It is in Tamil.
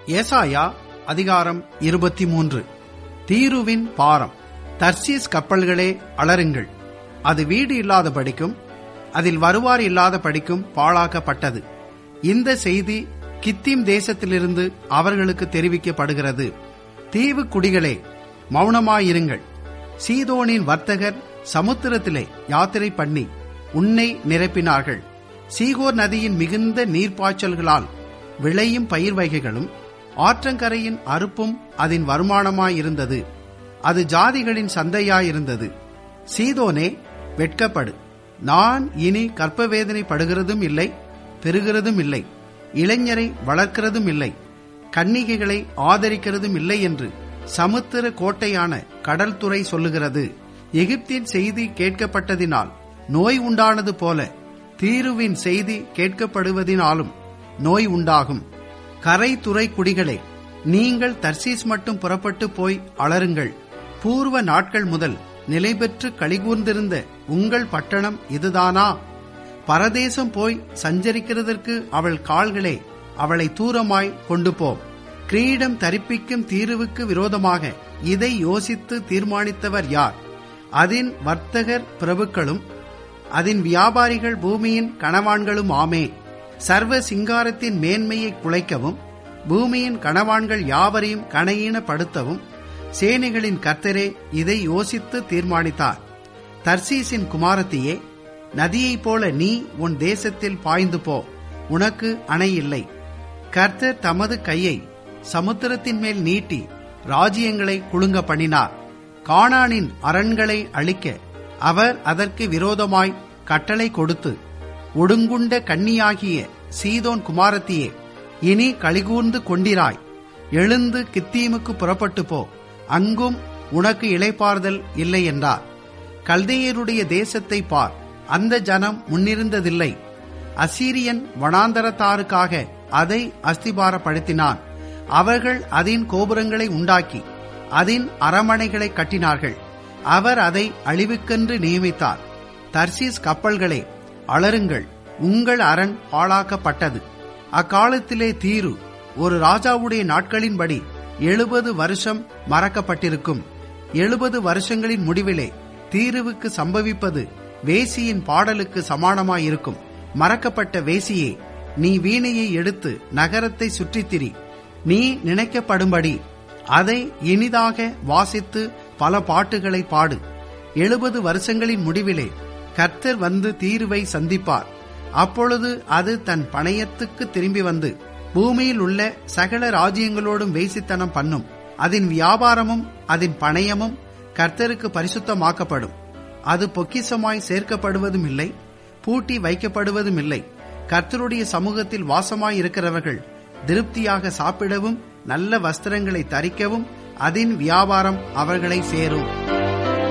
ஏசாயா அதிகாரம் இருபத்தி மூன்று தீருவின் பாரம் தர்சீஸ் கப்பல்களே அலறுங்கள் அது வீடு இல்லாத படிக்கும் அதில் வருவார் இல்லாத படிக்கும் பாழாக்கப்பட்டது இந்த செய்தி கித்தீம் தேசத்திலிருந்து அவர்களுக்கு தெரிவிக்கப்படுகிறது தீவு குடிகளே மௌனமாயிருங்கள் சீதோனின் வர்த்தகர் சமுத்திரத்திலே யாத்திரை பண்ணி உன்னை நிரப்பினார்கள் சீகோர் நதியின் மிகுந்த நீர்ப்பாய்ச்சல்களால் விளையும் பயிர் வகைகளும் ஆற்றங்கரையின் அறுப்பும் அதன் வருமானமாயிருந்தது அது ஜாதிகளின் சந்தையாயிருந்தது சீதோனே வெட்கப்படு நான் இனி கற்பவேதனை படுகிறதும் இல்லை பெறுகிறதும் இல்லை இளைஞரை வளர்க்கிறதும் இல்லை கன்னிகைகளை ஆதரிக்கிறதும் இல்லை என்று சமுத்திர கோட்டையான கடல் துறை சொல்லுகிறது எகிப்தின் செய்தி கேட்கப்பட்டதினால் நோய் உண்டானது போல தீருவின் செய்தி கேட்கப்படுவதினாலும் நோய் உண்டாகும் கரை துறை குடிகளே நீங்கள் தர்சீஸ் மட்டும் புறப்பட்டு போய் அலருங்கள் பூர்வ நாட்கள் முதல் நிலை பெற்று கழிகூர்ந்திருந்த உங்கள் பட்டணம் இதுதானா பரதேசம் போய் சஞ்சரிக்கிறதற்கு அவள் கால்களே அவளை தூரமாய் கொண்டு போ கிரீடம் தரிப்பிக்கும் தீர்வுக்கு விரோதமாக இதை யோசித்து தீர்மானித்தவர் யார் அதன் வர்த்தகர் பிரபுக்களும் அதன் வியாபாரிகள் பூமியின் கணவான்களும் ஆமே சர்வ சிங்காரத்தின் மேன்மையை குலைக்கவும் பூமியின் கணவான்கள் யாவரையும் கணையீனப்படுத்தவும் சேனைகளின் கர்த்தரே இதை யோசித்து தீர்மானித்தார் தர்சீசின் குமாரத்தியே நதியைப் போல நீ உன் தேசத்தில் பாய்ந்து போ உனக்கு அணை இல்லை கர்த்தர் தமது கையை சமுத்திரத்தின் மேல் நீட்டி ராஜ்யங்களை குலுங்க பண்ணினார் கானானின் அரண்களை அழிக்க அவர் அதற்கு விரோதமாய் கட்டளை கொடுத்து ஒடுங்குண்ட கன்னியாகிய சீதோன் குமாரத்தியே இனி கழிகூர்ந்து கொண்டிராய் எழுந்து கித்தீமுக்கு புறப்பட்டு போ அங்கும் உனக்கு இளைப்பாறுதல் இல்லை என்றார் கல்தையருடைய தேசத்தை பார் அந்த ஜனம் முன்னிருந்ததில்லை அசீரியன் வனாந்தரத்தாருக்காக அதை அஸ்திபாரப்படுத்தினான் அவர்கள் அதன் கோபுரங்களை உண்டாக்கி அதன் அரமனைகளை கட்டினார்கள் அவர் அதை அழிவுக்கென்று நியமித்தார் தர்சீஸ் கப்பல்களே அலருங்கள் உங்கள் அரண் பாழாக்கப்பட்டது அக்காலத்திலே தீரு ஒரு ராஜாவுடைய நாட்களின்படி எழுபது வருஷம் மறக்கப்பட்டிருக்கும் எழுபது வருஷங்களின் முடிவிலே தீருவுக்கு சம்பவிப்பது வேசியின் பாடலுக்கு சமானமாயிருக்கும் மறக்கப்பட்ட வேசியே நீ வீணையை எடுத்து நகரத்தை சுற்றித்திரி நீ நினைக்கப்படும்படி அதை இனிதாக வாசித்து பல பாட்டுகளை பாடு எழுபது வருஷங்களின் முடிவிலே கர்த்தர் வந்து தீருவை சந்திப்பார் அப்பொழுது அது தன் பணையத்துக்கு திரும்பி வந்து பூமியில் உள்ள சகல ராஜ்யங்களோடும் வேசித்தனம் பண்ணும் அதன் வியாபாரமும் அதன் பணயமும் கர்த்தருக்கு பரிசுத்தமாக்கப்படும் அது பொக்கிசமாய் சேர்க்கப்படுவதும் இல்லை பூட்டி வைக்கப்படுவதும் இல்லை கர்த்தருடைய சமூகத்தில் வாசமாய் இருக்கிறவர்கள் திருப்தியாக சாப்பிடவும் நல்ல வஸ்திரங்களை தரிக்கவும் அதன் வியாபாரம் அவர்களை சேரும்